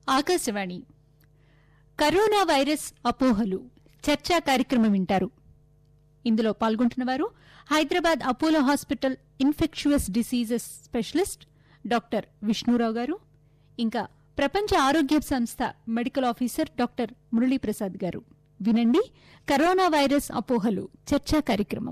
Akashvani corona virus అపోహలు చర్చా కార్యక్రమం వింటారు ఇందులో పాల్గొంటున్నవారు Hyderabad Apollo hospital infectious diseases specialist doctor Vishnurao గారు ఇంకా ప్రపంచ ఆరోగ్య సంస్థ మెడికల్ ఆఫీసర్ డాక్టర్ మురళీప్రసాద్ గారు వినండి కరోనా వైరస్ అపోహలు చర్చా కార్యక్రమం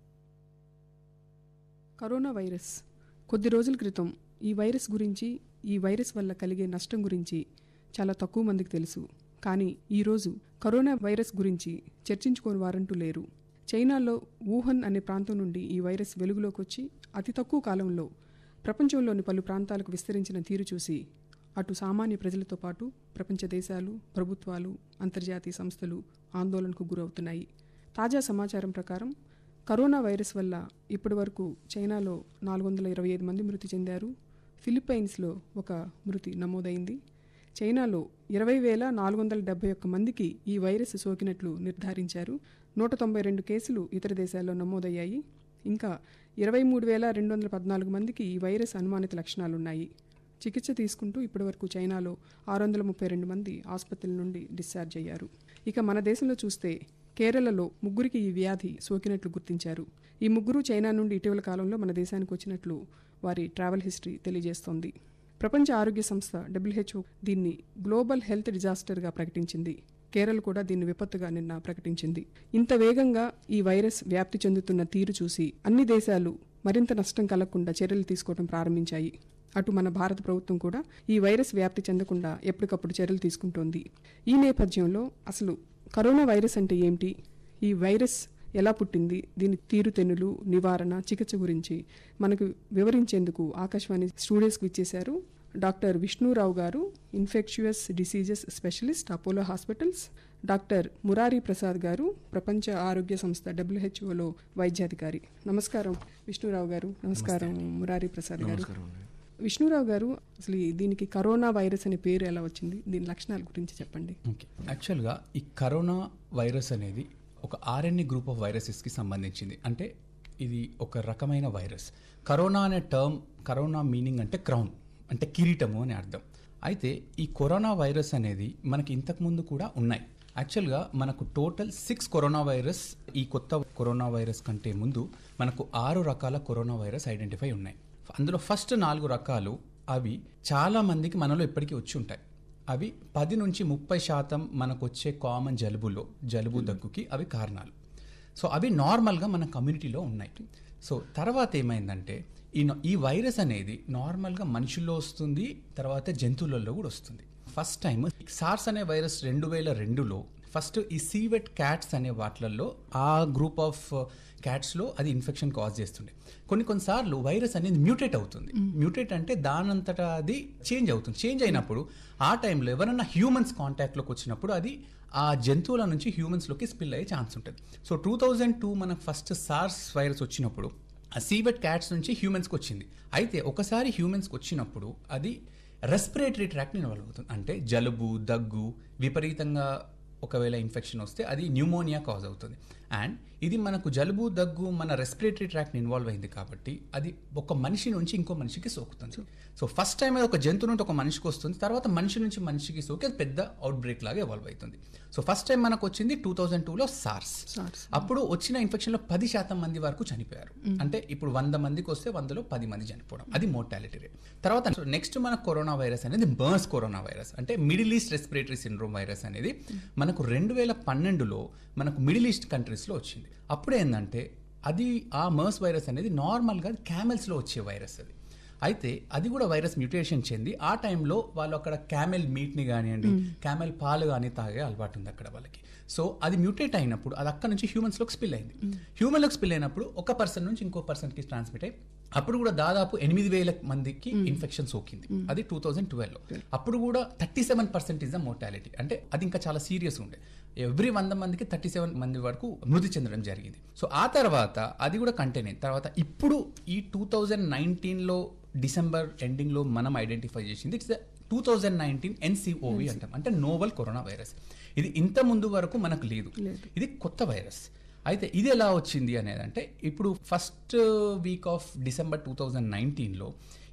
కరోనా వైరస్ కొద్ది రోజుల క్రితం ఈ వైరస్ గురించి ఈ వైరస్ వల్ల కలిగే నష్టం గురించి చాలా తక్కువ మందికి తెలుసు కానీ ఈరోజు కరోనా వైరస్ గురించి చర్చించుకోని వారంటూ లేరు చైనాలో వుహన్ అనే ప్రాంతం నుండి ఈ వైరస్ వెలుగులోకి వచ్చి అతి తక్కువ కాలంలో ప్రపంచంలోని పలు ప్రాంతాలకు విస్తరించిన తీరు చూసి అటు సామాన్య ప్రజలతో పాటు ప్రపంచ దేశాలు ప్రభుత్వాలు అంతర్జాతీయ సంస్థలు ఆందోళనకు గురవుతున్నాయి తాజా సమాచారం ప్రకారం కరోనా వైరస్ వల్ల ఇప్పటి వరకు చైనాలో నాలుగు వందల ఇరవై ఐదు మంది మృతి చెందారు ఫిలిప్పైన్స్లో ఒక మృతి నమోదైంది చైనాలో ఇరవై వేల నాలుగు వందల డెబ్బై ఒక్క మందికి ఈ వైరస్ సోకినట్లు నిర్ధారించారు నూట తొంభై రెండు కేసులు ఇతర దేశాల్లో నమోదయ్యాయి ఇంకా ఇరవై మూడు వేల రెండు వందల పద్నాలుగు మందికి ఈ వైరస్ అనుమానిత లక్షణాలున్నాయి చికిత్స తీసుకుంటూ ఇప్పటివరకు చైనాలో ఆరు వందల ముప్పై రెండు మంది ఆసుపత్రుల నుండి డిశ్చార్జ్ అయ్యారు ఇక మన దేశంలో చూస్తే కేరళలో ముగ్గురికి ఈ వ్యాధి సోకినట్లు గుర్తించారు ఈ ముగ్గురు చైనా నుండి ఇటీవల కాలంలో మన దేశానికి వచ్చినట్లు వారి ట్రావెల్ హిస్టరీ తెలియజేస్తోంది ప్రపంచ ఆరోగ్య సంస్థ డబ్ల్యూహెచ్ఓ దీన్ని గ్లోబల్ హెల్త్ డిజాస్టర్గా ప్రకటించింది కేరళ కూడా దీన్ని విపత్తుగా నిన్న ప్రకటించింది ఇంత వేగంగా ఈ వైరస్ వ్యాప్తి చెందుతున్న తీరు చూసి అన్ని దేశాలు మరింత నష్టం కలగకుండా చర్యలు తీసుకోవడం ప్రారంభించాయి అటు మన భారత ప్రభుత్వం కూడా ఈ వైరస్ వ్యాప్తి చెందకుండా ఎప్పటికప్పుడు చర్యలు తీసుకుంటోంది ఈ నేపథ్యంలో అసలు కరోనా వైరస్ అంటే ఏమిటి ఈ వైరస్ ఎలా పుట్టింది దీని తీరుతెన్నులు నివారణ చికిత్స గురించి మనకు వివరించేందుకు ఆకాశవాణి స్టూడియోస్కి ఇచ్చేశారు డాక్టర్ విష్ణురావు గారు infectious diseases specialist Apollo hospitals doctor Murari Prasad గారు ప్రపంచ ఆరోగ్య సంస్థ డబ్ల్యూహెచ్ఓలో వైద్యాధికారి నమస్కారం విష్ణురావు గారు నమస్కారం మురారి ప్రసాద్ గారు విష్ణురావు గారు అసలు ఈ దీనికి కరోనా వైరస్ అనే పేరు ఎలా వచ్చింది దీని లక్షణాల గురించి చెప్పండి ఓకే యాక్చువల్గా ఈ కరోనా వైరస్ అనేది ఒక ఆర్ఎన్ఏ గ్రూప్ ఆఫ్ వైరసెస్కి సంబంధించింది అంటే ఇది ఒక రకమైన వైరస్ కరోనా అనే టర్మ్ కరోనా మీనింగ్ అంటే క్రౌన్ అంటే కిరీటము అని అర్థం అయితే ఈ కరోనా వైరస్ అనేది మనకి ఇంతకుముందు కూడా ఉన్నాయి యాక్చువల్గా మనకు టోటల్ సిక్స్ కరోనా వైరస్ ఈ కొత్త కరోనా వైరస్ కంటే ముందు మనకు ఆరు రకాల కరోనా వైరస్ ఐడెంటిఫై ఉన్నాయి అందులో ఫస్ట్ నాలుగు రకాలు అవి చాలా మందికి మనలో ఇప్పటికీ వచ్చి ఉంటాయి అవి పది నుంచి ముప్పై శాతం మనకు వచ్చే కామన్ జలుబులో జలుబు దగ్గుకి అవి కారణాలు సో అవి నార్మల్గా మన కమ్యూనిటీలో ఉన్నాయి సో తర్వాత ఏమైందంటే ఈ నో- ఈ వైరస్ అనేది నార్మల్గా మనుషుల్లో వస్తుంది తర్వాత జంతువులలో కూడా వస్తుంది ఫస్ట్ టైం సార్స్ అనే వైరస్ రెండు వేల రెండులో ఫస్ట్ ఈ సీవెట్ క్యాట్స్ అనే వాటిలలో ఆ గ్రూప్ ఆఫ్ క్యాట్స్లో అది ఇన్ఫెక్షన్ కాజ్ చేస్తుండే కొన్ని కొన్నిసార్లు వైరస్ అనేది మ్యూటేట్ అవుతుంది మ్యూటేట్ అంటే దానంతటా అది చేంజ్ అవుతుంది చేంజ్ అయినప్పుడు ఆ టైంలో ఎవరైనా హ్యూమన్స్ కాంటాక్ట్లోకి వచ్చినప్పుడు అది ఆ జంతువుల నుంచి హ్యూమన్స్లోకి స్పిల్ అయ్యే ఛాన్స్ ఉంటుంది సో టూ థౌజండ్ టూ మనకు ఫస్ట్ సార్స్ వైరస్ వచ్చినప్పుడు ఆ సీవెట్ క్యాట్స్ నుంచి హ్యూమన్స్కి వచ్చింది అయితే ఒకసారి హ్యూమన్స్కి వచ్చినప్పుడు అది రెస్పిరేటరీ ట్రాక్ని ఇన్వాల్వ్ అవుతుంది అంటే జలుబు దగ్గు విపరీతంగా ఒకవేళ ఇన్ఫెక్షన్ వస్తే అది న్యూమోనియా కాజ్ అవుతుంది అండ్ ఇది మనకు జలుబు దగ్గు మన రెస్పిరేటరీ ట్రాక్ని ఇన్వాల్వ్ అయింది కాబట్టి అది ఒక మనిషి నుంచి ఇంకో మనిషికి సోకుతుంది సో ఫస్ట్ టైం అది ఒక జంతువు నుండి ఒక మనిషికి వస్తుంది తర్వాత మనిషి నుంచి మనిషికి సోకి అది పెద్ద అవుట్ బ్రేక్ లాగా ఎవాల్వ్ అవుతుంది సో ఫస్ట్ టైం మనకు వచ్చింది టూ థౌజండ్ టూలో సార్స్ సార్స్ అప్పుడు వచ్చిన ఇన్ఫెక్షన్లో పది శాతం మంది వరకు చనిపోయారు అంటే ఇప్పుడు వంద మందికి వస్తే వందలో పది మంది చనిపోవడం అది మోర్టాలిటీ రేట్ తర్వాత నెక్స్ట్ మన కరోనా వైరస్ అనేది మర్స్ కరోనా వైరస్ అంటే Middle east respiratory syndrome virus అనేది మనకు రెండు వేల పన్నెండులో మనకు మిడిల్ ఈస్ట్ కంట్రీస్లో వచ్చింది అప్పుడు ఏంటంటే అది ఆ మర్స్ వైరస్ అనేది నార్మల్గా క్యామెల్స్లో వచ్చే వైరస్ అది అయితే అది కూడా వైరస్ మ్యూటేషన్ చెంది ఆ టైంలో వాళ్ళు అక్కడ క్యామెల్ మీట్ని కానివ్వండి క్యామెల్ పాలు కానీ తాగే అలవాటు ఉంది అక్కడ వాళ్ళకి సో అది మ్యూటేట్ అయినప్పుడు అది అక్కడ నుంచి హ్యూమన్స్లోకి స్పిల్ అయింది హ్యూమన్లోకి స్పిల్ అయినప్పుడు ఒక పర్సన్ నుంచి ఇంకో పర్సన్కి ట్రాన్స్మిట్ అయ్యి అప్పుడు కూడా దాదాపు ఎనిమిది వేల మందికి ఇన్ఫెక్షన్ సోకింది అది టూ థౌజండ్ ట్వెల్వ్లో అప్పుడు కూడా thirty seven percent is the mortality అంటే అది ఇంకా చాలా సీరియస్ ఉండే ఎవ్రీ వంద మందికి థర్టీ సెవెన్ మంది వరకు మృతి చెందడం జరిగింది సో ఆ తర్వాత అది కూడా కంటైన్ అయింది తర్వాత ఇప్పుడు ఈ టూ థౌజండ్ నైన్టీన్లో డిసెంబర్ ఎండింగ్లో మనం ఐడెంటిఫై చేసింది it's two thousand nineteen nCoV అంటాం అంటే నోవల్ కరోనా వైరస్ ఇది ఇంత ముందు వరకు మనకు లేదు ఇది కొత్త వైరస్ అయితే ఇది ఎలా వచ్చింది అనేది అంటే ఇప్పుడు first week of December two thousand నైన్టీన్లో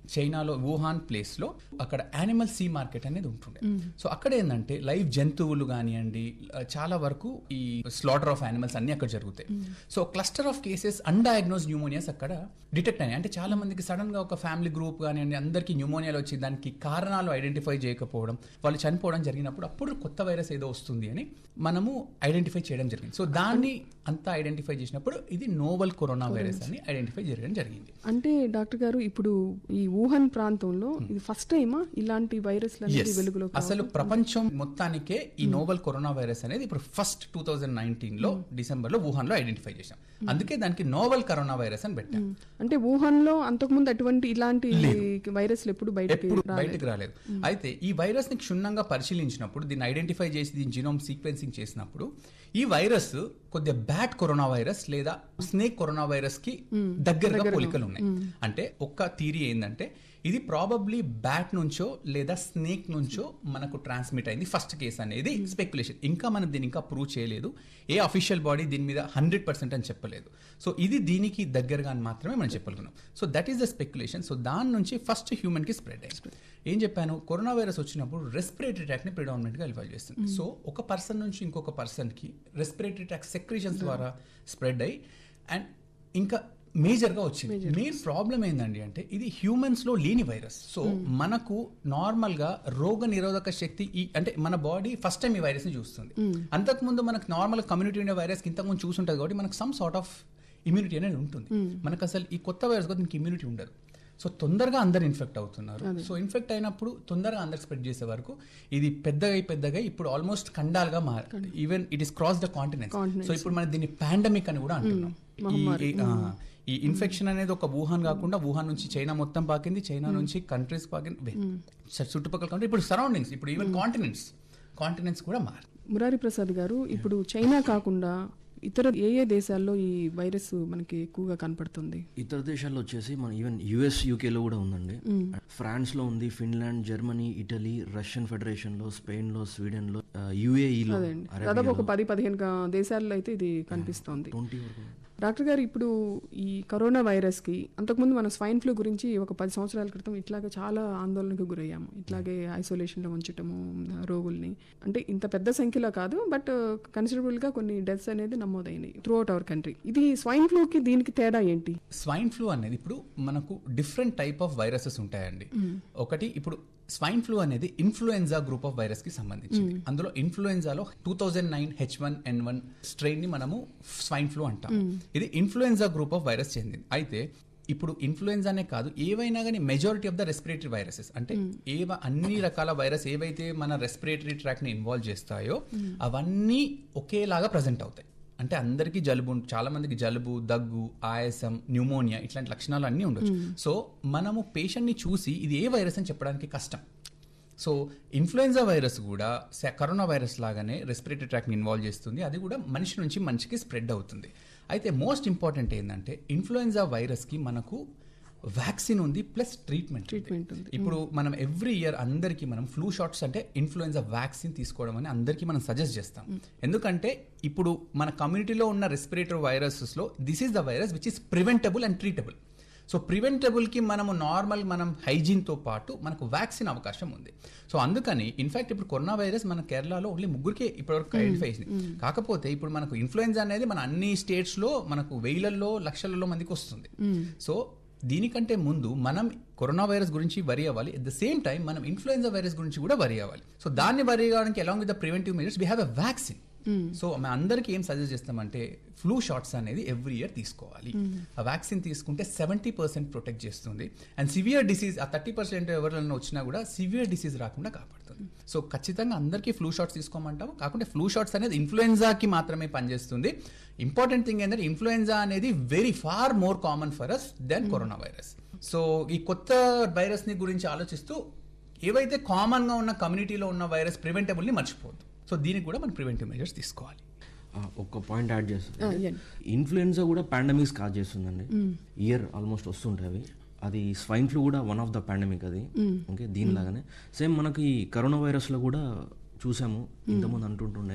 చైనాలో వుహాన్ ప్లేస్ లో అక్కడ యానిమల్ సీ మార్కెట్ అనేది ఉంటుండే సో అక్కడ ఏంటంటే లైవ్ జంతువులు కానివ్వండి ఆ, చాలా వరకు ఈ స్లాటర్ ఆఫ్ యానిమల్స్ అన్ని అక్కడ జరుగుతాయి so cluster of cases undiagnosed pneumonias అక్కడ డిటెక్ట్ అయినాయి అంటే చాలా మందికి సడన్ గా ఒక ఫ్యామిలీ గ్రూప్ కానివ్వండి అందరికీ న్యూమోనియాలు వచ్చి దానికి కారణాలు ఐడెంటిఫై చేయకపోవడం వాళ్ళు చనిపోవడం జరిగినప్పుడు అప్పుడు కొత్త వైరస్ ఏదో వస్తుంది అని మనము ఐడెంటిఫై చేయడం జరిగింది సో దాన్ని అంతా ఐడెంటిఫై చేసినప్పుడు ఇది నోవల్ కరోనా వైరస్ అని ఐడెంటిఫై చేయడం జరిగింది అంటే డాక్టర్ గారు ఇప్పుడు ఈ వుహాన్ ప్రాంతంలో ఇది ఫస్ట్ టైమా ఇలాంటి వైరస్లు అనేది Yes. వెలుగులో అసలు ప్రపంచం మొత్తానికే ఈ నోవల్ కరోనా వైరస్ అనేది ఇప్పుడు ఫస్ట్ టూ థౌజండ్ నైన్టీన్ లో డిసెంబర్ లో వుహాన్ లో ఐడెంటిఫై చేశాం అందుకే దానికి నోవల్ కరోనా వైరస్ అని పెట్టాం అంటే వుహాన్ లో అంతకుముందు అటువంటి ఇలాంటి వైరస్లు ఎప్పుడు బయటకి ఎప్పుడు బయటకు రాలేదు అయితే ఈ వైరస్ ని క్షుణ్ణంగా పరిశీలించినప్పుడు దీన్ని ఐడెంటిఫై చేసి దీని జీనోమ్ సీక్వెన్సింగ్ చేసినప్పుడు ఈ వైరస్ కొద్దిగా బ్యాట్ కరోనా వైరస్ లేదా స్నేక్ కరోనా వైరస్ కి దగ్గరగా పోలికలు ఉన్నాయి అంటే ఒక్క థీరీ ఏంటంటే ఇది ప్రాబబ్లీ బ్యాట్ నుంచో లేదా స్నేక్ నుంచో మనకు ట్రాన్స్మిట్ అయింది ఫస్ట్ కేసు అనేది స్పెక్యులేషన్ ఇంకా మనం దీన్ని ఇంకా ప్రూవ్ చేయలేదు ఏ అఫీషియల్ బాడీ దీని మీద హండ్రెడ్ పర్సెంట్ అని చెప్పలేదు సో ఇది దీనికి దగ్గరగా అని మాత్రమే మనం చెప్పగలుగుతున్నాం so that is the speculation so దాని నుంచి ఫస్ట్ హ్యూమన్ కి స్ప్రెడ్ అయింది ఏం చెప్పాను కరోనా వైరస్ వచ్చినప్పుడు రెస్పిరేటరీ ట్రాక్ ని ప్రిడామినెంట్ గా ఎలివల్ చేస్తుంది సో ఒక పర్సన్ నుంచి ఇంకొక పర్సన్ కి రెస్పిరేటరీ ట్రాక్ సెక్రీషన్స్ ద్వారా స్ప్రెడ్ అయ్యి అండ్ ఇంకా మేజర్ గా వచ్చింది మెయిన్ ప్రాబ్లం ఏంటండి అంటే ఇది హ్యూమన్స్ లో లేని వైరస్ సో మనకు నార్మల్ గా రోగ నిరోధక శక్తి ఈ అంటే మన బాడీ ఫస్ట్ టైం ఈ వైరస్ ని చూస్తుంది అంతకుముందు మనకు నార్మల్ కమ్యూనిటీ ఉండే వైరస్ ఇంతకుముందు చూసుంటది కాబట్టి మనకు సమ్ సార్ట్ ఆఫ్ ఇమ్యూనిటీ అనేది ఉంటుంది మనకు అసలు ఈ కొత్త వైరస్ కూడా దీనికి ఇమ్యూనిటీ ఉండదు సో తొందరగా అందరు ఇన్ఫెక్ట్ అవుతున్నారు సో ఇన్ఫెక్ట్ అయినప్పుడు తొందరగా అందరు స్ప్రెడ్ చేసే వరకు ఇది పెద్దగా పెద్దగా ఇప్పుడు ఆల్మోస్ట్ ఖండాలుగా మారి even it is cross the continent so ఇప్పుడు మనం దీన్ని పాండమిక్ అని కూడా అంటున్నాం ఈ- ఈ- ఆ, ఈ ఇన్ఫెక్షన్ అనేది ఒక వుహాన్ కాకుండా వుహాన్ నుంచి చైనా మొత్తం పాకింది చైనా నుంచి కంట్రీస్ పాకింది వే- చుట్టుపక్కల కంట్రీ ఇప్పుడు సరౌండింగ్స్ ఇప్పుడు ఈవెన్ కాంటినెంట్స్ కాంటినెంట్స్ కూడా మారి మురారి ప్రసాద్ గారు ఇప్పుడు చైనా కాకుండా ఇతర ఏ ఏ దేశాల్లో ఈ వైరస్ మనకి ఎక్కువగా కనపడుతుంది ఇతర దేశాల్లో వచ్చేసి మన ఈవెన్ యుఎస్ యూకేలో కూడా ఉందండి ఫ్రాన్స్ లో ఉంది Finland Germany Italy Russian federation లో స్పెయిన్ లో స్వీడన్ లో యుఏఈలో దాదాపు ఒక పది పదిహేను గా- దేశాల్లో అయితే ఇది కనిపిస్తోంది ట్వంటీ వరకు డాక్టర్ గారు ఇప్పుడు ఈ కరోనా వైరస్ కి అంతకుముందు మనం స్వైన్ ఫ్లూ గురించి ఒక పది సంవత్సరాల క్రితం ఇట్లాగే చాలా ఆందోళనకు గురయ్యాము ఇట్లాగే ఐసోలేషన్ లో ఉంచటము రోగుల్ని అంటే ఇంత పెద్ద సంఖ్యలో కాదు బట్ కన్సిడరబుల్ గా కొన్ని డెత్స్ అనేది నమోదైనాయి త్రూ అవుట్ అవర్ కంట్రీ ఇది స్వైన్ ఫ్లూ కి దీనికి తేడా ఏంటి స్వైన్ ఫ్లూ అనేది ఇప్పుడు మనకు డిఫరెంట్ టైప్ ఆఫ్ వైరసెస్ ఉంటాయండి ఒకటి ఇప్పుడు స్వైన్ ఫ్లూ అనేది ఇన్ఫ్లుయెన్జా గ్రూప్ ఆఫ్ వైరస్ కి సంబంధించింది అందులో ఇన్ఫ్లుయెన్జాలో two thousand nine H one N one strain ని మనము స్వైన్ ఫ్లూ అంటాం ఇది ఇన్ఫ్లుయెన్జా గ్రూప్ ఆఫ్ వైరస్ చెందింది అయితే ఇప్పుడు ఇన్ఫ్లుయెన్జానే కాదు ఏవైనా కానీ majority of the respiratory viruses అంటే ఏవ అన్ని రకాల వైరస్ ఏవైతే మన రెస్పిరేటరీ ట్రాక్ ని ఇన్వాల్వ్ చేస్తాయో అవన్నీ ఒకేలాగా ప్రజెంట్ అవుతాయి అంటే అందరికీ జలుబు ఉం- చాలా మందికి జలుబు దగ్గు ఆయాసం న్యూమోనియా ఇట్లాంటి లక్షణాలు అన్నీ ఉండొచ్చు సో మనము పేషెంట్ని చూసి ఇది ఏ వైరస్ అని చెప్పడానికి కష్టం సో ఇన్ఫ్లుయెన్జా వైరస్ కూడా స- కరోనా వైరస్ లాగానే రెస్పిరేటరీ ట్రాక్ని ఇన్వాల్వ్ చేస్తుంది అది కూడా మనిషి నుంచి మనిషికి స్ప్రెడ్ అవుతుంది అయితే మోస్ట్ ఇంపార్టెంట్ ఏంటంటే ఇన్ఫ్లుయెన్జా వైరస్కి మనకు వ్యాక్సిన్ ఉంది ప్లస్ ట్రీట్మెంట్ ట్రీట్మెంట్ ఉంది ఇప్పుడు మనం ఎవ్రీ ఇయర్ అందరికీ మనం ఫ్లూ షాట్స్ అంటే ఇన్ఫ్లుయెన్జా వ్యాక్సిన్ తీసుకోవడం అని అందరికీ మనం సజెస్ట్ చేస్తాం ఎందుకంటే ఇప్పుడు మన కమ్యూనిటీలో ఉన్న రెస్పిరేటరీ వైరసెస్లో this is the virus which is preventable and treatable so ప్రివెంటబుల్కి మనము నార్మల్ మనం హైజీన్తో పాటు మనకు వ్యాక్సిన్ అవకాశం ఉంది సో అందుకని ఇన్ఫాక్ట్ ఇప్పుడు కరోనా వైరస్ మన కేరళలో ఓన్లీ ముగ్గురికి ఇప్పటివరకు ఐడెంటిఫై అయింది కాకపోతే ఇప్పుడు మనకు ఇన్ఫ్లుయెన్జా అనేది మన అన్ని స్టేట్స్లో మనకు వేలల్లో లక్షలలో మందికి వస్తుంది సో దీనికంటే ముందు మనం కరోనా వైరస్ గురించి వరి అవ్వాలి ఎట్ ద సేమ్ టైం మనం ఇన్ఫ్లుయెన్జా వైరస్ గురించి కూడా వరి అవ్వాలి సో దాన్ని వరి కావడానికి along with the preventive measures we have a vaccine so మేము అందరికీ ఏం సజెస్ట్ చేస్తామంటే ఫ్లూ షాట్స్ అనేది ఎవ్రీ ఇయర్ తీసుకోవాలి ఆ వ్యాక్సిన్ తీసుకుంటే సెవెంటీ పర్సెంట్ ప్రొటెక్ట్ చేస్తుంది అండ్ సివియర్ డిసీజ్ ఆ థర్టీ పర్సెంట్ ఎవరైనా వచ్చినా కూడా సివియర్ డిసీజ్ రాకుండా కాపాడుతుంది సో ఖచ్చితంగా అందరికీ ఫ్లూ షాట్స్ తీసుకోమంటాము కాకుంటే ఫ్లూ షాట్స్ అనేది ఇన్ఫ్లుయెన్జాకి మాత్రమే పనిచేస్తుంది ఇంపార్టెంట్ థింగ్ ఏంటంటే ఇన్ఫ్లుయెన్జా అనేది very far more common for us than corona virus so ఈ కొత్త వైరస్ ని గురించి ఆలోచిస్తూ ఏవైతే కామన్ గా ఉన్న కమ్యూనిటీలో ఉన్న వైరస్ ప్రివెంటబుల్ ని మర్చిపోవద్దు సో దీనికి కూడా మనం ప్రివెంటివ్ మెజర్స్ తీసుకోవాలి ఆ, ఒక్క పాయింట్ యాడ్ ఆ, చేస్తుంది ఇయ్యండి. ఇన్ఫ్లుయెన్జా కూడా పాండమిక్స్ కాజ్ చేస్తుందండి ఇయర్ ఆల్మోస్ట్ వస్తుంటాయి అవి అది స్వైన్ ఫ్లూ కూడా వన్ ఆఫ్ ద పాండమిక్ అది ఓకే దీనిలాగానే సేమ్ మనకి ఈ కరోనా వైరస్లో కూడా చూసాము ఇంతకుముందు అంటుంటుండే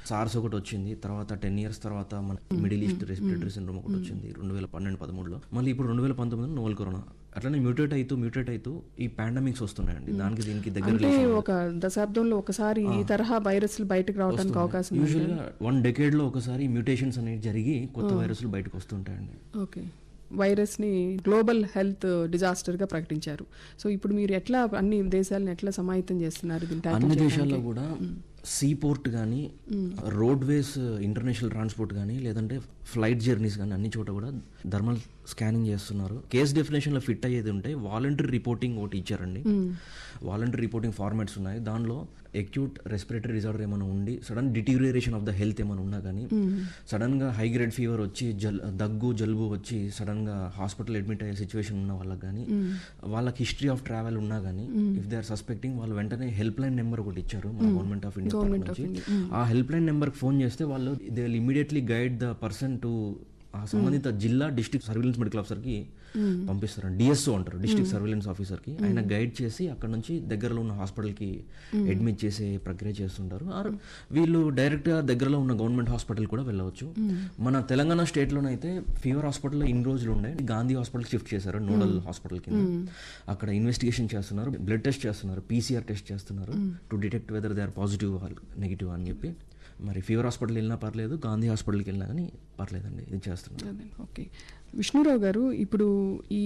సార్స్ ఒకటి వచ్చింది తర్వాత టెన్ ఇయర్స్ తర్వాత మన మిడిల్ ఈస్ట్ రెస్పిరేటరీ సిండ్రోమ్ ఒకటి వచ్చింది రెండు వేల పన్నెండు పదమూడులో మళ్ళీ ఇప్పుడు రెండు వేల పంతొమ్మిదిలో నోవల్ కరోనా అట్లనే మ్యూటేట్ అవుతూ మ్యూటేట్ అవుతూ ఈ పాండమిక్స్ వస్తున్నాయండి దానికి దీనికి దగ్గర అంటే ఒక దశాబ్దంలో ఒకసారి ఈ తరహా వైరస్లు బయటకు రావడానికి అవకాశం ఉంది. యూజువల్గా వన్ డెకేడ్ లో ఒకసారి మ్యూటేషన్స్ అనేవి జరిగి కొత్త వైరస్లు బయటకు వస్తుంటాయండి ఓకే వైరస్ని గ్లోబల్ హెల్త్ డిజాస్టర్గా ప్రకటించారు సో ఇప్పుడు మీరు ఎట్లా అన్ని దేశాలను ఎట్లా సమాహితం చేస్తున్నారు దీన్ని tackle అన్ని చేయడానికి? దేశాల్లో కూడా సీ పోర్ట్ కానీ రోడ్వేస్ ఇంటర్నేషనల్ ట్రాన్స్పోర్ట్ కానీ లేదంటే ఫ్లైట్ జర్నీస్ కానీ అన్ని చోట కూడా థర్మల్ స్కానింగ్ చేస్తున్నారు కేస్ డెఫినేషన్లో ఫిట్ అయ్యేది ఉంటే వాలంటరీ రిపోర్టింగ్ ఒకటి ఇచ్చారండి వాలంటరీ రిపోర్టింగ్ ఫార్మాట్స్ ఉన్నాయి దానిలో ఎక్యూట్ రెస్పిరేటరీ డిజార్డర్ ఏమైనా ఉండి sudden deterioration of the health ఏమైనా ఉన్నా కానీ సడన్గా హై గ్రేడ్ ఫీవర్ వచ్చి జల్ దగ్గు జలుబు వచ్చి సడన్గా హాస్పిటల్ అడ్మిట్ అయ్యే సిచ్యువేషన్ ఉన్న వాళ్ళకి కానీ వాళ్ళకి హిస్టరీ ఆఫ్ ట్రావెల్ ఉన్నా కానీ ఇఫ్ దే ఆర్ సస్పెక్టింగ్ వాళ్ళు వెంటనే హెల్ప్ లైన్ నెంబర్ ఒకటి ఇచ్చారు మన గవర్నమెంట్ ఆఫ్ ఇండియా నుంచి ఆ హెల్ప్ లైన్ నెంబర్కి ఫోన్ చేస్తే వాళ్ళు they will immediately guide the person to ఆ సంబంధిత జిల్లా డిస్ట్రిక్ట్ సర్వేలెన్స్ మెడికల్ ఆఫీసర్కి పంపిస్తారు డిఎస్ఓ అంటారు డిస్ట్రిక్ట్ సర్వేలెన్స్ ఆఫీసర్కి ఆయన గైడ్ చేసి అక్కడ నుంచి దగ్గరలో ఉన్న హాస్పిటల్కి అడ్మిట్ చేసే ప్రక్రియ చేస్తుంటారు ఆర్ వీళ్ళు డైరెక్ట్గా దగ్గరలో ఉన్న గవర్నమెంట్ హాస్పిటల్ కూడా వెళ్ళవచ్చు మన తెలంగాణ స్టేట్లోనైతే ఫీవర్ హాస్పిటల్లో ఇన్ని రోజులు ఉండే గాంధీ హాస్పిటల్ షిఫ్ట్ చేశారు నోడల్ హాస్పిటల్ కింద అక్కడ ఇన్వెస్టిగేషన్ చేస్తున్నారు బ్లడ్ టెస్ట్ చేస్తున్నారు పీసీఆర్ టెస్ట్ చేస్తున్నారు to detect whether they are positive negative అని చెప్పి మరి ఫీవర్ హాస్పిటల్ వెళ్ళినా పర్లేదు గాంధీ హాస్పిటల్కి వెళ్ళినా కానీ పర్లేదండి ఇది చేస్తున్నారు అదే, ఓకే విష్ణురావు గారు ఇప్పుడు ఈ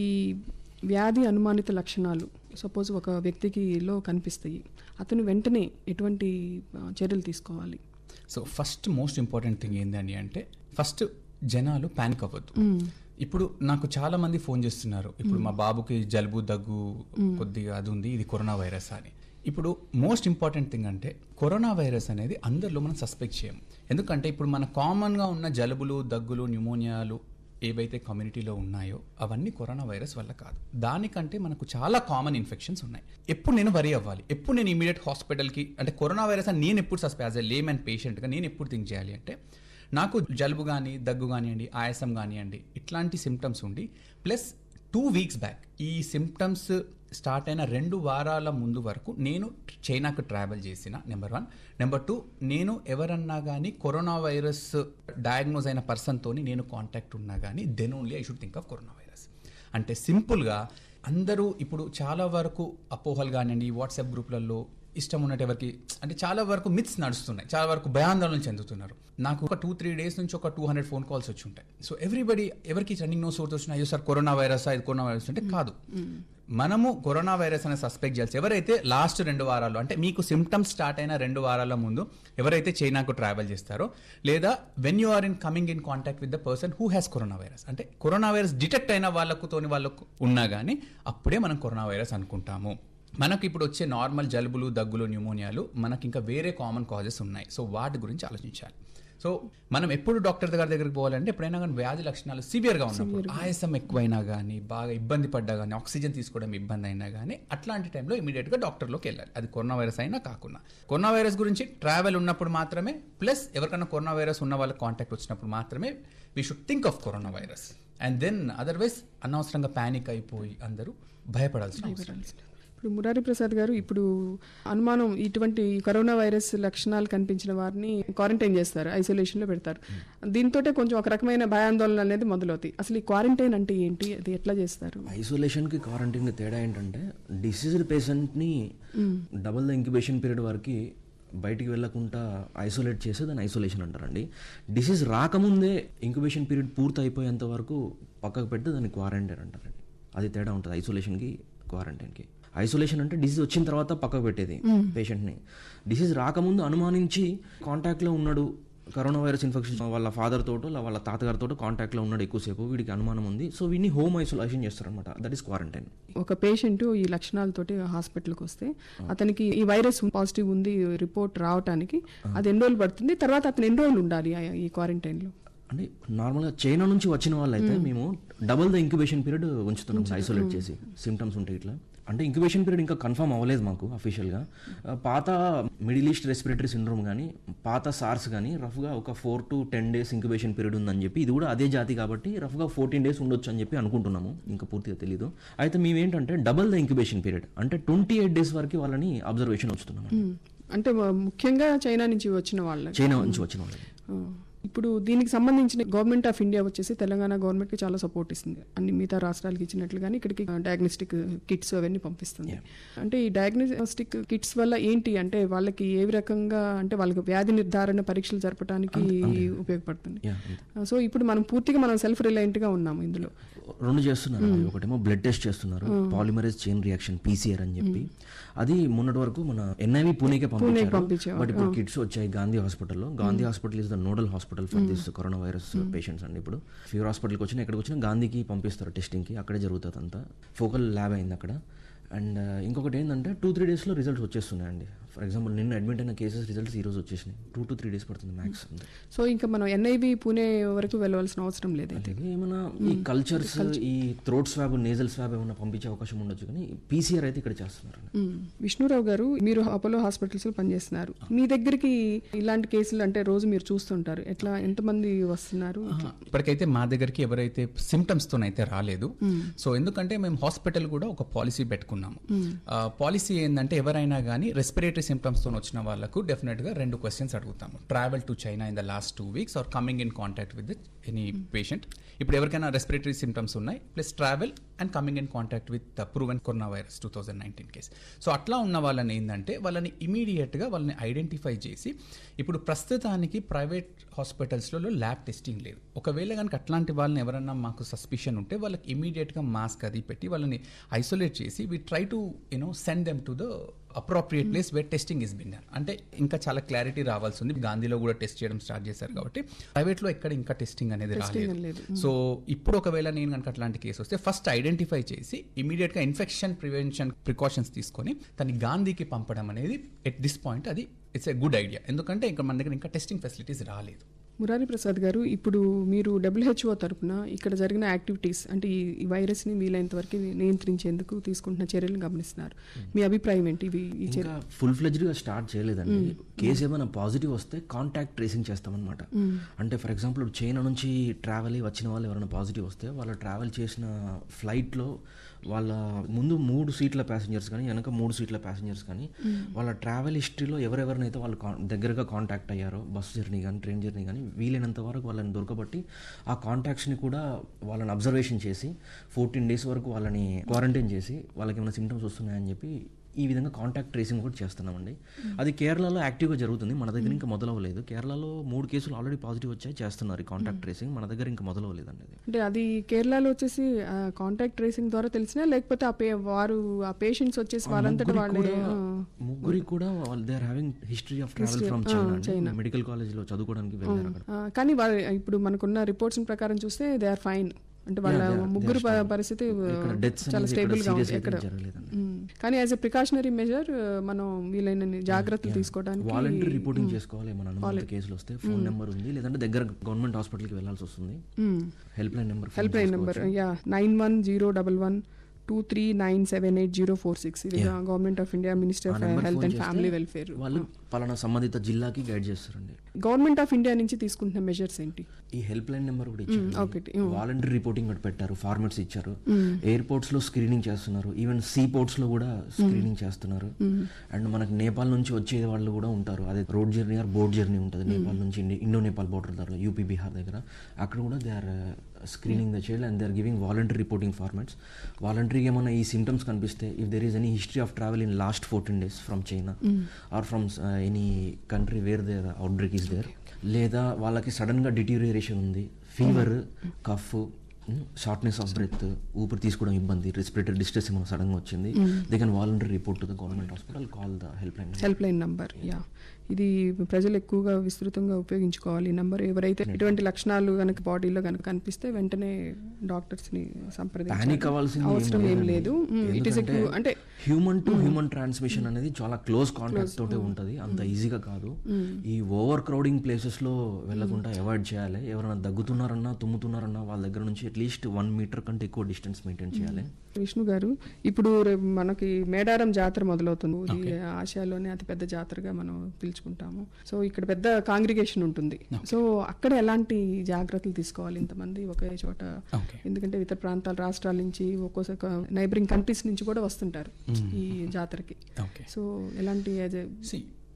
వ్యాధి అనుమానిత లక్షణాలు సపోజ్ ఒక వ్యక్తికి లో కనిపిస్తాయి అతను వెంటనే ఎటువంటి ఆ, చర్యలు తీసుకోవాలి so first most important thing ఏంటని అంటే ఫస్ట్ జనాలు ప్యానిక్ అవ్వద్దు ఇప్పుడు నాకు చాలా మంది ఫోన్ చేస్తున్నారు ఇప్పుడు మా బాబుకి జలుబు దగ్గు కొద్దిగా అది ఉంది ఇది కరోనా వైరస్ అని ఇప్పుడు మోస్ట్ ఇంపార్టెంట్ థింగ్ అంటే కరోనా వైరస్ అనేది అందరిలో మనం సస్పెక్ట్ చేయము ఎందుకంటే ఇప్పుడు మన కామన్గా ఉన్న జలుబులు దగ్గులు న్యూమోనియాలు ఏవైతే కమ్యూనిటీలో ఉన్నాయో అవన్నీ కరోనా వైరస్ వల్ల కాదు దానికంటే మనకు చాలా కామన్ ఇన్ఫెక్షన్స్ ఉన్నాయి ఎప్పుడు నేను వరి అవ్వాలి ఎప్పుడు నేను ఇమీడియట్ హాస్పిటల్కి అంటే కరోనా వైరస్ అని నేను ఎప్పుడు సస్పె యాజ్ ఎ లేమ్ అండ్ పేషెంట్గా నేను ఎప్పుడు థింక్ చేయాలి అంటే నాకు జలుబు కానీ దగ్గు కానివ్వండి ఆయాసం కానివ్వండి ఇట్లాంటి సిమ్టమ్స్ ఉండి ప్లస్ టూ వీక్స్ బ్యాక్ ఈ సిమ్టమ్స్ స్టార్ట్ అయిన రెండు వారాల ముందు వరకు నేను చైనాకు ట్రావెల్ చేసిన నెంబర్ వన్ నెంబర్ టూ నేను ఎవరన్నా కానీ కరోనా వైరస్ డయాగ్నోజ్ అయిన పర్సన్తోని నేను కాంటాక్ట్ ఉన్నా కానీ then only I should think of corona virus అంటే సింపుల్గా అందరూ ఇప్పుడు చాలా వరకు అపోహలు కానివ్వండి వాట్సాప్ గ్రూప్లలో ఇష్టం ఉన్నట్టు ఎవరికి అంటే చాలా వరకు మిత్స్ నడుస్తున్నాయి చాలా వరకు భయాందోళన చెందుతున్నారు నాకు ఒక టూ త్రీ డేస్ నుంచి ఒక టూ హండ్రెడ్ ఫోన్ కాల్స్ వచ్చి ఉంటాయి సో ఎవ్రీబడి ఎవరికి రన్నింగ్ నో సోర్స్ వచ్చినా అయ్యో సార్ కరోనా వైరస్ ఇది కరోనా వైరస్ అంటే కాదు మనము కరోనా వైరస్ అనే సస్పెక్ట్ చేయాల్సి ఎవరైతే లాస్ట్ రెండు వారాలు అంటే మీకు సిమ్టమ్స్ స్టార్ట్ అయిన రెండు వారాల ముందు ఎవరైతే చైనాకు ట్రావెల్ చేస్తారో లేదా when you are in coming in contact with the person who has corona virus అంటే కరోనా వైరస్ డిటెక్ట్ అయిన వాళ్ళకుతోని వాళ్ళకు ఉన్నా కానీ అప్పుడే మనం కరోనా వైరస్ అనుకుంటాము మనకి ఇప్పుడు వచ్చే నార్మల్ జలుబులు దగ్గులు న్యూమోనియాలు మనకి ఇంకా వేరే కామన్ కాజెస్ ఉన్నాయి సో వాటి గురించి ఆలోచించాలి సో మనం ఎప్పుడు డాక్టర్ దగ్గర దగ్గరికి పోవాలంటే ఎప్పుడైనా కానీ వ్యాధి లక్షణాలు సివియర్గా ఉన్నప్పుడు ఆయాసం ఎక్కువైనా కానీ బాగా ఇబ్బంది పడ్డా కానీ ఆక్సిజన్ తీసుకోవడం ఇబ్బంది అయినా కానీ అట్లాంటి టైంలో ఇమీడియట్గా డాక్టర్లోకి వెళ్ళాలి అది కరోనా వైరస్ అయినా కాకుండా కరోనా వైరస్ గురించి ట్రావెల్ ఉన్నప్పుడు మాత్రమే ప్లస్ ఎవరికైనా కరోనా వైరస్ ఉన్న వాళ్ళకి కాంటాక్ట్ వచ్చినప్పుడు మాత్రమే we should think of corona virus and then otherwise అనవసరంగా ప్యానిక్ అయిపోయి అందరూ భయపడాల్సిన అవసరం లేదు. ఇప్పుడు మురారి ప్రసాద్ గారు ఇప్పుడు అనుమానం ఇటువంటి కరోనా వైరస్ లక్షణాలు కనిపించిన వారిని క్వారంటైన్ చేస్తారు ఐసోలేషన్లో పెడతారు దీంతో కొంచెం ఒక రకమైన భయాందోళన అనేది మొదలవుతాయి అసలు ఈ క్వారంటైన్ అంటే ఏంటి అది ఎట్లా చేస్తారు ఐసోలేషన్కి క్వారంటైన్కి తేడా ఏంటంటే డిసీజ్డ్ పేషెంట్ని డబుల్ ద ఇంక్యుబేషన్ పీరియడ్ వరకు బయటికి వెళ్ళకుండా ఐసోలేట్ చేసి దాన్ని ఐసోలేషన్ అంటారండి డిసీజ్ రాకముందే ఇంక్యుబేషన్ పీరియడ్ పూర్తి అయిపోయేంత వరకు పక్కకు పెడితే దాన్ని క్వారంటైన్ అంటారండి అది తేడా ఉంటుంది ఐసోలేషన్కి క్వారంటైన్కి ఐసోలేషన్ అంటే డిసీజ్ వచ్చిన తర్వాత పక్కకు పెట్టేది పేషెంట్ని డిసీజ్ రాకముందు అనుమానించి కాంటాక్ట్లో ఉన్నాడు కరోనా వైరస్ ఇన్ఫెక్షన్ వాళ్ళ ఫాదర్ తోటో లేదా వాళ్ళ తాతగారితో కాంటాక్ట్లో ఉన్నాడు ఎక్కువసేపు వీడికి అనుమానం ఉంది సో వీడిని హోమ్ ఐసోలేషన్ చేస్తారనమాట దట్ ఈస్ క్వారంటైన్ ఒక పేషెంట్ ఈ లక్షణాలతోటి హాస్పిటల్కి వస్తే అతనికి ఈ వైరస్ పాజిటివ్ ఉంది రిపోర్ట్ రావటానికి అది ఎన్ని రోజులు పడుతుంది తర్వాత అతను ఎన్ని రోజులు ఉండాలి ఆ- ఈ క్వారంటైన్లో అంటే నార్మల్గా చైనా నుంచి వచ్చిన వాళ్ళైతే మేము డబుల్ ద ఇంక్యుబేషన్ పీరియడ్ ఉంచుతున్నాం ఐసోలేట్ చేసి సిమ్టమ్స్ ఉంటాయి ఇట్లా అంటే ఇంక్యుబేషన్ పీరియడ్ ఇంకా కన్ఫర్మ్ అవ్వలేదు మాకు అఫీషియల్గా పాత మిడిల్ ఈస్ట్ రెస్పిరేటరీ సిండ్రోమ్ కానీ పాత సార్స్ కానీ రఫ్గా ఒక four to ten days incubation period ఉందని చెప్పి ఇది కూడా అదే జాతి కాబట్టి రఫ్గా ఫోర్టీన్ డేస్ ఉండొచ్చు అని చెప్పి అనుకుంటున్నాము ఇంకా పూర్తిగా తెలియదు అయితే మేము ఏంటంటే డబుల్ ద ఇంక్యుబేషన్ పీరియడ్ అంటే ట్వంటీ ఎయిట్ డేస్ వరకు వాళ్ళని అబ్జర్వేషన్ వస్తున్నాం అంటే మ- ముఖ్యంగా చైనా నుంచి వచ్చిన వాళ్ళకి చైనా నుంచి వచ్చిన వాళ్ళకి ఆ. ఇప్పుడు దీనికి సంబంధించిన గవర్నమెంట్ ఆఫ్ ఇండియా వచ్చేసి తెలంగాణ గవర్నమెంట్ కి చాలా సపోర్ట్ ఇస్తుంది అన్ని మిగతా రాష్ట్రాలకి ఇచ్చినట్లుగానే ఇక్కడికి డయాగ్నోస్టిక్ కిట్స్ అవన్నీ పంపిస్తుంది అంటే ఈ డయాగ్నోస్టిక్ కిట్స్ వల్ల ఏంటి అంటే వాళ్ళకి ఏ రకంగా అంటే వాళ్ళకి వ్యాధి నిర్ధారణ పరీక్షలు జరపడానికి ఉపయోగపడుతుంది Yeah, అంతే. ఆ, సో ఇప్పుడు మనం పూర్తిగా మనం సెల్ఫ్ రిలయంట్ గా ఉన్నాము ఇందులో రెండు చేస్తున్నారు అండి. ఒకటేమో బ్లడ్ టెస్ట్ చేస్తున్నారు పాలిమరైజ్ చైన్ రియాక్షన్ పీసీఆర్ అని చెప్పి అది మొన్నటి వరకు మన ఎన్ఐవి పూణేకే పంపించారు పంపించేవారు. బట్ ఇప్పుడు కిట్స్ వచ్చాయి గాంధీ హాస్పిటల్లో Gandhi hospital is the nodal hospital for this corona virus patients అండి ఇప్పుడు ఫీవర్ హాస్పిటల్కి వచ్చినా ఎక్కడికి వచ్చినా గాంధీకి పంపిస్తారు టెస్టింగ్కి అక్కడే జరుగుతుంది అంతా ఫోకల్ ల్యాబ్ అయింది అక్కడ అండ్ ఇంకొకటి ఏంటంటే టూ త్రీ డేస్లో రిజల్ట్స్ వచ్చేస్తున్నాయండి ఫర్ ఎగ్జాంపుల్ నిన్న అడ్మిట్ అయిన కేసెస్ రిజల్ట్స్ ఈ రోజు వచ్చేసినాయి టూ టు త్రీ డేస్ పడుతుంది మ్యాక్స్ అంతే సో ఇంకా మనం ఎన్ఐవి పూణే వరకు వెళ్ళవలసిన అవసరం లేదు అయితే అలాగే ఏమైనా ఈ కల్చర్స్ ఈ థ్రోట్ స్వాబ్ నేజల్ స్వాబ్ ఏమైనా పంపించే అవకాశం ఉండొచ్చు కానీ పీసీఆర్ అయితే ఇక్కడ చేస్తున్నారు మ్మ్. విష్ణురావు గారు మీరు అపోలో హాస్పిటల్స్ లో పనిచేస్తున్నారు మీ దగ్గరికి ఇలాంటి కేసులు అంటే రోజు మీరు చూస్తుంటారు ఎట్లా ఎంతమంది వస్తున్నారు ఆహా. ఇప్పటికైతే మా దగ్గరికి ఎవరైతే సిమ్టమ్స్ తోనైతే రాలేదు సో ఎందుకంటే మేము హాస్పిటల్ కూడా ఒక పాలసీ పెట్టుకున్నాము పాలసీ ఏంటంటే ఎవరైనా కానీ రెస్పిరేటరీ సిమ్టమ్స్ తో వచ్చిన వాళ్ళకు డెఫినెట్ గా రెండు క్వశ్చన్స్ అడుగుతాము travel to China in the last two weeks or coming in contact with any patient ఇప్పుడు ఎవరికైనా రెస్పిరేటరీ సిమ్టమ్స్ ఉన్నాయి plus travel and coming in contact with proven corona virus two thousand nineteen case so అట్లా ఉన్న వాళ్ళని ఏంటంటే వాళ్ళని ఇమీడియట్గా వాళ్ళని ఐడెంటిఫై చేసి ఇప్పుడు ప్రస్తుతానికి ప్రైవేట్ హాస్పిటల్స్లలో ల్యాబ్ టెస్టింగ్ లేదు ఒకవేళ కనుక అట్లాంటి వాళ్ళని ఎవరన్నా మాకు సస్పిషన్ ఉంటే వాళ్ళకి ఇమీడియట్గా మాస్క్ అది పెట్టి వాళ్ళని ఐసోలేట్ చేసి we try to you know send them to the appropriate place where testing is been అంటే ఇంకా చాలా క్లారిటీ రావాల్సి ఉంది గాంధీలో కూడా టెస్ట్ చేయడం స్టార్ట్ చేశారు కాబట్టి ప్రైవేట్లో ఎక్కడ ఇంకా టెస్టింగ్ అనేది రాలేదు లేదు. సో ఇప్పుడు ఒకవేళ నేను కనుక అట్లాంటి కేసు వస్తే ఫస్ట్ ఐడెంటిఫై చేసి ఇమీడియట్ గా ఇన్ఫెక్షన్ ప్రివెన్షన్ ప్రికాషన్స్ తీసుకొని దాన్ని గాంధీకి పంపడం అనేది ఎట్ దిస్ పాయింట్ అది ఇట్స్ ఎ గుడ్ ఐడియా ఎందుకంటే ఇంకా మన దగ్గర ఇంకా టెస్టింగ్ ఫెసిలిటీస్ రాలేదు మురారి ప్రసాద్ గారు ఇప్పుడు మీరు డబ్ల్యూహెచ్ఓ తరపున ఇక్కడ జరిగిన యాక్టివిటీస్ అంటే ఈ ఈ వైరస్ని వీలైనంత వరకు నియంత్రించేందుకు తీసుకుంటున్న చర్యలను గమనిస్తున్నారు మీ అభిప్రాయం ఏంటి ఇవి ఈ చర్య ఇంకా ఫుల్ ఫ్లెజ్డ్గా స్టార్ట్ చేయలేదండి కేసు ఏమైనా పాజిటివ్ వస్తే కాంటాక్ట్ ట్రేసింగ్ చేస్తామన్నమాట అంటే ఫర్ ఎగ్జాంపుల్ ఇప్పుడు చైనా నుంచి ట్రావెల్ అయ్యి వచ్చిన వాళ్ళు ఎవరైనా పాజిటివ్ వస్తే వాళ్ళు ట్రావెల్ చేసిన ఫ్లైట్లో వాళ్ళ ముందు మూడు సీట్ల ప్యాసింజర్స్ కానీ వెనక మూడు సీట్ల ప్యాసింజర్స్ కానీ వాళ్ళ ట్రావెల్ హిస్టరీలో ఎవరెవరినైతే వాళ్ళు కాన్- దగ్గరగా కాంటాక్ట్ అయ్యారో బస్ జర్నీ కానీ ట్రైన్ జర్నీ కానీ వీలైనంత వరకు వాళ్ళని దొరకబట్టి ఆ కాంటాక్ట్స్ని కూడా వాళ్ళని అబ్జర్వేషన్ చేసి ఫోర్టీన్ డేస్ వరకు వాళ్ళని క్వారంటైన్ చేసి వాళ్ళకి ఏమైనా సిమ్టమ్స్ వస్తున్నాయని చెప్పి ఈ విధంగా కాంటాక్ట్ ట్రేసింగ్ కూడా చేస్తున్నామండి అది కేరళలో యాక్టివ్గా జరుగుతుంది మన దగ్గర ఇంకా మొదలవ్వలేదు కేరళలో మూడు కేసులు ఆల్రెడీ పాజిటివ్ వచ్చాయి చేస్తున్నారు ఈ కాంటాక్ట్ ట్రేసింగ్ మన దగ్గర ఇంకా మొదలవ్వలేదండి అది అంటే అది కేరళలో వచ్చేసి కాంటాక్ట్ ట్రేసింగ్ ద్వారా తెలిసినా లేకపోతే ఆ పే వారు ఆ పేషెంట్స్ వచ్చేసి వాళ్ళంతటా వాళ్ళే ఆ, ముగ్గురికి కూడా they are having history of travel from China medical కాలేజ్లో చదువుకోవడానికి వెళ్ళారు అక్కడ ఆ, కానీ వాళ్ళ ఇప్పుడు మనకున్న రిపోర్ట్స్ ప్రకారం చూస్తే దే ఆర్ ఫైన్ అంటే వాళ్ళ ముగ్గురు ప- పరిస్థితి ఇక్కడ డెత్స్ చాలా స్టేబుల్ గా ఉంది ఎక్కడ జరగలేదండి ఉమ్. కానీ యాజ్ ఎ ప్రికాషనరీ మెజర్ మనం వీలైన జాగ్రత్తలు తీసుకోవడానికి వాలంటీర్ రిపోర్టింగ్ చేసుకోవాలి మన అనుమానిత కేసులు వస్తే ఫోన్ నెంబర్ ఉంది లేదంటే దగ్గర గవర్నమెంట్ హాస్పిటల్కి వెళ్ళాల్సి వస్తుంది help line number help line number yeah nine one zero double one two three nine seven eight zero four six ఇది government of India minister of health and family welfare వాళ్ళు పలానా సంబంధిత జిల్లాకి గైడ్ చేస్తారండి government of India నుంచి తీసుకుంటున్న measures ఏంటి ఈ హెల్ప్ లైన్ నెంబర్ కూడా ఒకటి, ఇచ్చారు వాలంటరీ రిపోర్టింగ్ కూడా పెట్టారు ఫార్మాట్స్ ఇచ్చారు ఎయిర్పోర్ట్స్ లో స్క్రీనింగ్ చేస్తున్నారు ఈవెన్ సీ పోర్ట్స్ లో కూడా స్క్రీనింగ్ చేస్తున్నారు అండ్ మనకి నేపాల్ నుంచి వచ్చే వాళ్ళు కూడా ఉంటారు అదే road journey or boat journey ఉంటుంది నేపాల్ నుంచి ఇండి- ఇండో నేపాల్ బోర్డర్ దగ్గర యూపీ బీహార్ దగ్గర అక్కడ కూడా they are screening the child and they are giving voluntary reporting formats వాలంటరీగా ఏమైనా ఈ సిమ్టమ్స్ కనిపిస్తే if there is any history of travel in last fourteen days from China or from any country where there outbreak is there లేదా వాళ్ళకి సడన్గా డిటీరియేషన్ ఉంది fever cough shortness of breath ఊపిరి తీసుకోవడం ఇబ్బంది రెస్పిరేటరీ డిస్ట్రెస్ ఏమైనా సడన్గా వచ్చింది they can voluntary report to the government hospital call the help line help line number yeah ఇది ప్రజలు ఎక్కువగా విస్తృతంగా ఉపయోగించుకోవాలి ఈ నంబర్ ఎవరైతే ఎటువంటి లక్షణాలు కనుక బాడీలో కనుక కనిపిస్తే వెంటనే డాక్టర్స్ ని పానిక్ సంప్రదించాలి అవ్వాల్సింది అవసరం ఏం లేదు ఇట్ ఈస్ అంటే హ్యూమన్ టు హ్యూమన్ ట్రాన్స్మిషన్ అనేది చాలా క్లోజ్ కాంటాక్ట్ తోటే ఉంటది అంత ఈజీగా కాదు ఈ ఓవర్ క్రౌడింగ్ ప్లేసెస్ లో వెళ్లకుండా అవాయిడ్ చేయాలి ఎవరైనా దగ్గుతున్నారన్నా తుమ్ముతున్నారన్నా వాళ్ళ దగ్గర నుంచి అట్లీస్ట్ వన్ మీటర్ కంటే ఎక్కువ డిస్టెన్స్ మెయింటైన్ చేయాలి విష్ణు గారు ఇప్పుడు రేపు మనకి మేడారం జాతర మొదలవుతుంది ఇది ఆసియాలోనే అతిపెద్ద జాతరగా మనం పిలుచుకుంటాము సో ఇక్కడ పెద్ద కాంగ్రిగేషన్ ఉంటుంది సో అక్కడ ఎలాంటి జాగ్రత్తలు తీసుకోవాలి ఇంతమంది ఒకే చోట ఓకే ఎందుకంటే ఇతర ప్రాంతాల రాష్ట్రాల నుంచి ఒక్కోసారి నైబరింగ్ కంట్రీస్ నుంచి కూడా వస్తుంటారు ఈ జాతరకి ఓకే సో ఎలాంటి as a- సి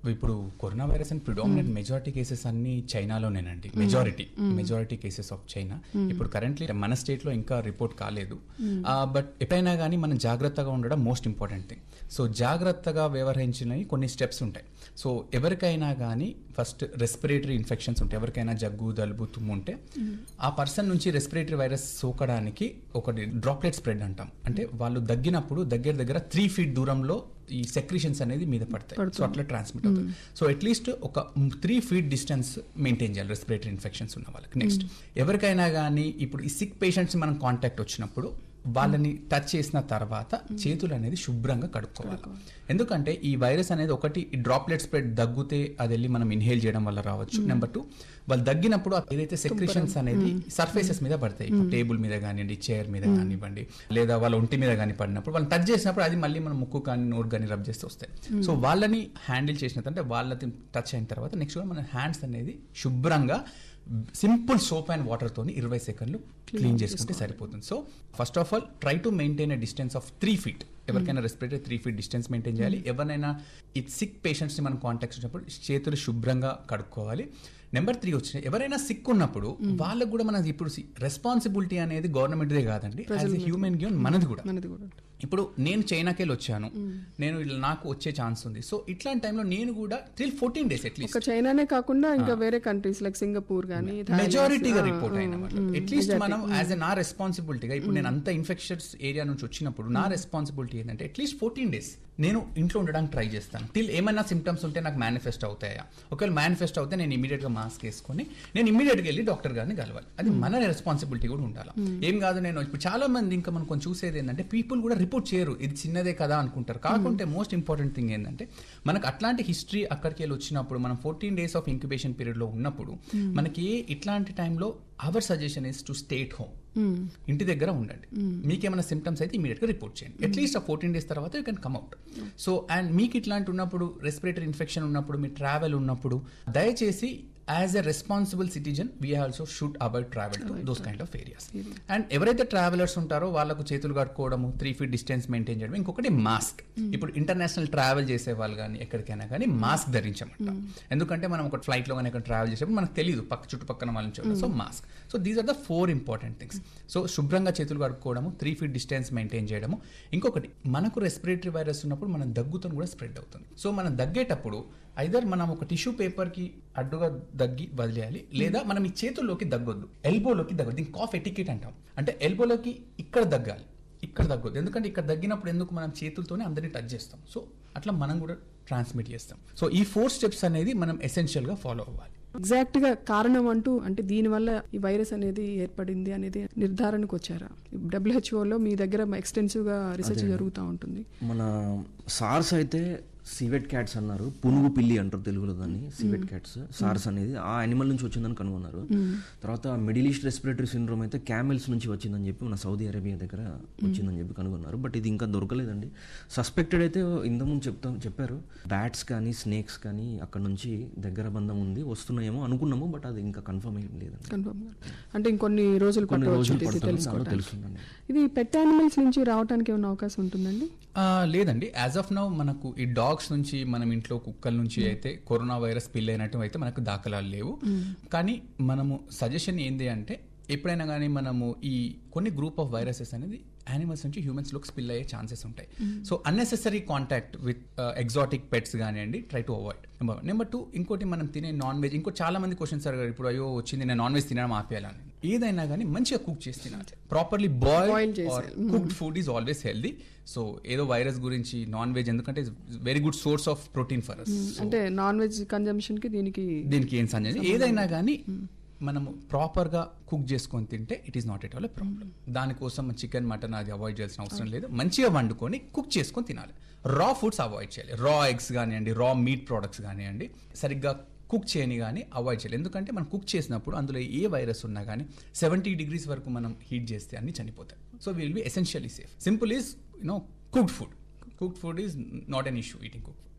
ఇప్పుడు corona virus and predominant majority cases అన్ని చైనాలోనేనండి majority majority cases of China ఇప్పుడు కరెంట్లీ మన స్టేట్ లో ఇంకా రిపోర్ట్ కాలేదు బట్ ఎప్పుడైనా కానీ మనం జాగ్రత్తగా ఉండడం మోస్ట్ ఇంపార్టెంట్ థింగ్ సో జాగ్రత్తగా వ్యవహరించినవి కొన్ని స్టెప్స్ ఉంటాయి సో ఎవరికైనా కానీ ఫస్ట్ రెస్పిరేటరీ ఇన్ఫెక్షన్స్ ఉంటాయి ఎవరికైనా జగ్గు జలుబు తుమ్ము ఉంటే ఆ పర్సన్ నుంచి రెస్పిరేటరీ వైరస్ సోకడానికి ఒకటి డ్రాప్లెట్ స్ప్రెడ్ అంటాం అంటే వాళ్ళు దగ్గినప్పుడు దగ్గర దగ్గర త్రీ ఫీట్ దూరంలో ఈ సెక్రిషన్స్ అనేది మీద పడతాయి సో అట్లా ట్రాన్స్మిట్ అవుతుంది సో అట్లీస్ట్ ఒక త్రీ ఫీట్ డిస్టెన్స్ మెయింటైన్ చేయాలి రెస్పిరేటరీ ఇన్ఫెక్షన్స్ ఉన్న వాళ్ళకి నెక్స్ట్ ఎవరికైనా కానీ ఇప్పుడు ఈ సిక్ పేషెంట్స్ మనం కాంటాక్ట్ వచ్చినప్పుడు వాళ్ళని టచ్ చేసిన తర్వాత చేతులు అనేది శుభ్రంగా కడుక్కోవాలి ఎందుకంటే ఈ వైరస్ అనేది ఒకటి డ్రాప్లెట్ స్ప్రెడ్ దగ్గితే అది వెళ్ళి మనం ఇన్హేల్ చేయడం వల్ల రావచ్చు నెంబర్ టూ వాళ్ళు దగ్గినప్పుడు ఏదైతే సెక్రేషన్స్ అనేది సర్ఫేసెస్ మీద పడతాయి టేబుల్ మీద కానివ్వండి చైర్ మీద కానివ్వండి లేదా వాళ్ళ ఒంటి మీద కానీ పడినప్పుడు వాళ్ళు టచ్ చేసినప్పుడు అది మళ్ళీ మన ముక్కు కానీ నోరు కానీ రబ్ చేస్తే వస్తాయి సో వాళ్ళని హ్యాండిల్ చేసిన అంటే వాళ్ళని టచ్ అయిన తర్వాత నెక్స్ట్ మన హ్యాండ్స్ అనేది శుభ్రంగా సింపుల్ సోప్ అండ్ వాటర్ తోని ఇరవై సెకండ్లు క్లీన్ చేసుకుంటే సరిపోతుంది so first of all try to maintain a distance of three feet ఎవరికైనా respiratory three feet distance maintain చేయాలి ఎవరినైనా ఈ సిక్ పేషెంట్స్ ని మనం కాంటాక్ట్ వచ్చినప్పుడు చేతులు శుభ్రంగా కడుక్కోవాలి నెంబర్ త్రీ వచ్చిన ఎవరైనా సిక్ ఉన్నప్పుడు వాళ్ళకు కూడా మనది ఇప్పుడు రెస్పాన్సిబిలిటీ అనేది గవర్నమెంట్దే కాదండి యాజ్ హ్యూమన్ గివన్ మనది కూడా మనది కూడా ఇప్పుడు నేను చైనాకి వెళ్ళి వచ్చాను నేను ఇలా నాకు వచ్చే ఛాన్స్ ఉంది సో ఇట్లాంటి టైంలో నేను కూడా టిల్ ఫోర్టీన్ డేస్ అట్లీస్ట్ ఒక చైనానే కాకుండా ఇంకా వేరే కంట్రీస్ లైక్ సింగపూర్ కానీ మెజారిటీగా రిపోర్ట్ అయినమాట అట్లీస్ట్ మనం యాజ్ ఎ నా రెస్పాన్సిబిలిటీగా ఇప్పుడు నేను అంత ఇన్ఫెక్షన్స్ ఏరియా నుంచి వచ్చినప్పుడు నా రెస్పాన్సిబిలిటీ ఏంటంటే అట్లీస్ట్ ఫోర్టీన్ డేస్ నేను ఇంట్లో ఉండడానికి ట్రై చేస్తాను టిల్ ఏమైనా సిమ్టమ్స్ ఉంటే నాకు మేనిఫెస్ట్ అవుతాయా ఒకవేళ మేనిఫెస్ట్ అవుతే నేను ఇమీడియట్ గా మాస్క్ వేసుకొని నేను ఇమీడియట్ గా వెళ్ళి డాక్టర్ గారిని కలవాలి అది మన రెస్పాన్సిబిలిటీ కూడా ఉండాలి ఏం కాదు నేను ఇప్పుడు చాలా మంది ఇంకా మనం కొంచెం చూసేది ఏంటంటే పీపుల్ కూడా రిపోర్ట్ చేయరు ఇది చిన్నదే కదా అనుకుంటారు కాకుంటే మోస్ట్ ఇంపార్టెంట్ థింగ్ ఏంటంటే మనకు అట్లాంటి హిస్టరీ అక్కడికి వెళ్ళి వచ్చినప్పుడు మనం fourteen days of incubation period లో ఉన్నప్పుడు మనకి ఇట్లాంటి టైంలో our suggestion is to stay at home ఇంటి దగ్గర ఉండండి మీకేమైనా సిమ్టమ్స్ అయితే ఇమీడియట్ గా రిపోర్ట్ చేయండి అట్లీస్ట్ ఆ ఫోర్టీన్ డేస్ తర్వాత you can come out so and మీకు ఇట్లాంటి ఉన్నప్పుడు రెస్పిరేటరీ ఇన్ఫెక్షన్ ఉన్నప్పుడు మీ ట్రావెల్ ఉన్నప్పుడు దయచేసి as a responsible citizen we also should avoid travel to those kind of areas and ఎవరైతే ట్రావెలర్స్ ఉంటారో వాళ్ళకు చేతులు కట్టుకోవడము త్రీ ఫీట్ డిస్టెన్స్ మెయింటైన్ చేయడం ఇంకొకటి మాస్క్ ఇప్పుడు ఇంటర్నేషనల్ ట్రావెల్ చేసే వాళ్ళు కానీ ఎక్కడికైనా కానీ మాస్క్ ధరించమంట ఎందుకంటే మనం ఒక ఫ్లైట్ లో కానీ ఎక్కడ ట్రావెల్ చేసేప్పుడు మనకు తెలియదు పక్క చుట్టుపక్కల వాళ్ళ నుంచి so mask so these are the four important things so శుభ్రంగా చేతులు కడుక్కోవడము త్రీ ఫీట్ డిస్టెన్స్ మెయింటైన్ చేయడము ఇంకొకటి మనకు రెస్పిరేటరీ వైరస్ ఉన్నప్పుడు మనం దగ్గుతో కూడా స్ప్రెడ్ అవుతుంది సో మనం దగ్గేటప్పుడు ఐదర్ మనం ఒక టిష్యూ పేపర్ కి అడ్డుగా దగ్గి వదిలేయాలి లేదా మనం ఈ చేతుల్లోకి దగ్గొద్దు ఎల్బోలోకి దగ్గొద్దు దీనికి కాఫ్ ఎటికెట్ అంటాం అంటే ఎల్బోలోకి ఇక్కడ దగ్గాలి ఇక్కడ తగ్గొద్దు ఎందుకంటే ఇక్కడ తగ్గినప్పుడు ఎందుకు మనం చేతులతోనే అందరినీ టచ్ చేస్తాం సో అట్లా మనం కూడా ట్రాన్స్మిట్ చేస్తాం సో ఈ ఫోర్ స్టెప్స్ అనేది మనం essential గా ఫాలో అవ్వాలి ఎగ్జాక్ట్ గా కారణం అంటూ అంటే దీనివల్ల ఈ వైరస్ అనేది ఏర్పడింది అనేది నిర్ధారణకు వచ్చారా డబ్ల్యూహెచ్ఓలో మీ దగ్గర ఎక్స్టెన్సివ్ గా రీసెర్చ్ జరుగుతూ ఉంటుంది మన సార్స్ అయితే సివెట్ క్యాట్స్ అన్నారు పునుగు పిల్లి అంటారు తెలుగులో దాన్ని సివెట్ క్యాట్స్ సార్స్ అనేది ఆ యానిమల్ నుంచి వచ్చిందని కనుగొన్నారు తర్వాత మిడిల్ ఈస్ట్ రెస్పిరేటరీ సిండ్రోమ్ అయితే క్యామెల్స్ నుంచి వచ్చిందని చెప్పి మన సౌదీ అరేబియా దగ్గర వచ్చిందని చెప్పి కనుగొన్నారు బట్ ఇది ఇంకా దొరకలేదండి సస్పెక్టెడ్ అయితే ఇంతకుముందు చెప్తాం చెప్పారు బ్యాట్స్ కానీ స్నేక్స్ కానీ అక్కడ నుంచి దగ్గర బంధం ఉంది వస్తున్నాయేమో అనుకున్నాము బట్ అది ఇంకా కన్ఫర్మ్ ఏం లేదండి కన్ఫర్మ్ అంటే ఇంకొన్ని రోజులు కొన్ని రోజులు పట్టవచ్చు ఇది పడుతుంది తెలుసుకోవడానికి తెలుస్తుందండి ఇది పెట్ యానిమల్స్ నుంచి రావడానికి ఏమైనా అవకాశం ఉంటుందండి ఆ, లేదండి యాజ్ ఆఫ్ నౌ మనకు ఈ డాగ్స్ నుంచి మనం ఇంట్లో కుక్కల నుంచి అయితే కరోనా వైరస్ పిల్ అయినట్టు అయితే మనకు దాఖలాలు లేవు కానీ మనము సజెషన్ ఏంది అంటే ఎప్పుడైనా కానీ మనము ఈ కొన్ని గ్రూప్ ఆఫ్ వైరసెస్ అనేది యానిమల్స్ నుంచి హ్యూమన్స్ లోకి స్పిల్ అయ్యే ఛాన్సెస్ ఉంటాయి so unnecessary contact with exotic pets కానివ్వండి try to avoid number number two ఇంకోటి మనం తినే నాన్ వెజ్ ఇంకో చాలా మంది క్వశ్చన్స్ అడిగారు ఇప్పుడు అయ్యో వచ్చింది నేను నాన్ వెజ్ తినడం ఆపేయాలని ఏదైనా కానీ మంచిగా కుక్ చేసి తినాలి ప్రాపర్లీ Boil బాయిల్ చేసేయాలి. Cooked food is always healthy so ఏదో వైరస్ గురించి నాన్ వెజ్ ఎందుకంటే very good source of protein for us అంటే నాన్ వెజ్ కన్జంప్షన్ కి దీనికి దీనికి ఏం సంజయ్ ఏదైనా కానీ మనము ప్రాపర్ గా కుక్ చేసుకొని తింటే it is not at all problem దానికోసం చికెన్ మటన్ అది అవాయిడ్ చేయాల్సిన అవసరం లేదు మంచిగా వండుకొని కుక్ చేసుకొని తినాలి రా ఫుడ్స్ అవాయిడ్ చేయాలి రా ఎగ్స్ కానివ్వండి రా మీట్ ప్రోడక్ట్స్ కానివ్వండి సరిగ్గా కుక్ చేయని కానీ అవాయిడ్ చేయాలి ఎందుకంటే మనం కుక్ చేసినప్పుడు అందులో ఏ వైరస్ ఉన్నా కానీ సెవెంటీ డిగ్రీస్ వరకు మనం హీట్ చేస్తే అన్ని చనిపోతాయి so will be essentially safe simple is you know cooked food cooked food is not an issue eating cook food